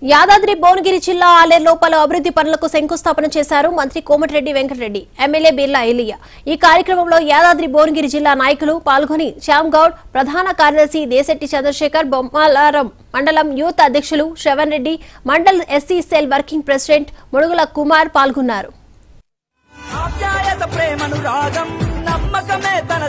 యాదాద్రి భువనగిరి జిల్లా ఆలేరులో పలు అభివృద్ధి పనులకు శంకుస్థాపన చేశారు మంత్రి కోమటిరెడ్డి వెంకటరెడ్డి ఎమ్మెల్యే బిర్లా ఎలియా ఈ కార్యక్రమంలో యాదాద్రి భువనగిరి జిల్లా నాయకులు పాల్గొని శ్యామ్ గౌడ్ ప్రధాన కార్యదర్శి దేశెట్టి చంద్రశేఖర్ బొమ్మలారం మండలం యూత్ అధ్యక్షులు Shravan Reddy mandal SC cell working president Mudugula Kumar పాల్గొన్నారు ఆప్యాయత ప్రేమను రాగం నమ్మకమే తన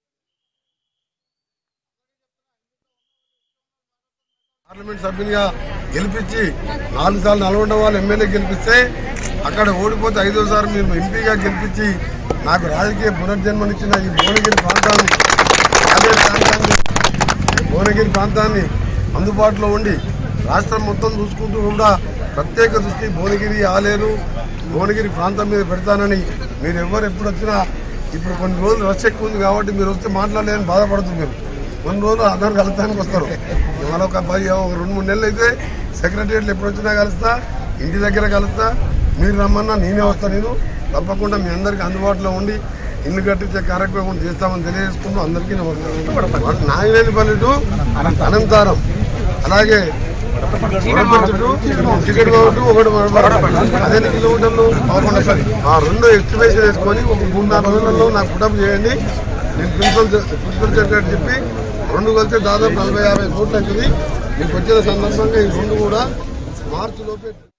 పార్లమెంట్ సభ్యునిగా గెలిపించి నాలుగు సార్లు నల్గొండ వాళ్ళు ఎమ్మెల్యే గెలిపిస్తే అక్కడ ఓడిపోతే ఐదోసారి మీరు ఎంపీగా గెలిపించి నాకు రాజకీయ పునర్జన్మనిచ్చిన ఈ భువనగిరి ప్రాంతాన్ని ఆలయ ప్రాంతాన్ని భువనగిరి ప్రాంతాన్ని అందుబాటులో ఉండి రాష్ట్రం మొత్తం చూసుకుంటూ కూడా ప్రత్యేక దృష్టి భువనగిరి ఆలేరు భువనగిరి ప్రాంతం మీద పెడతానని మీరు ఎవరు ఎప్పుడు వచ్చినా ఇప్పుడు కొన్ని రోజులు రష్ ఎక్కువ ఉంది కాబట్టి మీరు వస్తే మాట్లాడలేదని బాధపడుతున్నారు కొన్ని రోజులు అందరు కలుస్తానికి వస్తారు మళ్ళీ ఒక పది ఒక రెండు మూడు నెలలు అయితే సెక్రటరియట్లు ఎప్పుడు వచ్చినా కలుస్తా ఇంటి దగ్గర కలుస్తా మీరు రమ్మన్నా నేనే వస్తా నేను తప్పకుండా మీ అందరికీ అందుబాటులో ఉండి ఇల్లు కట్టించే కార్యక్రమం చేస్తామని తెలియజేసుకుంటూ అందరికీ నమస్కారం నాగవేలి పల్లెటు అనంతారం అలాగే వడపర్తి టు టికెట్ బాబు ఒకటి పదిహేను కిలోమీటర్లు పదకొండు ఆ రెండు ఎస్టిమేషన్ వేసుకొని ఒక మూడు నాలుగు రోజులలో నాకు కుటుంబం చేయండి నేను ప్రిన్సిపల్ ప్రిన్సిపల్ సెక్రటరీ చెప్పి రెండు కలిసి దాదాపు నలభై యాభై కోట్లు అవుతుంది మీకు వచ్చిన సందర్భంగా ఈ రెండు కూడా మార్చి లోపే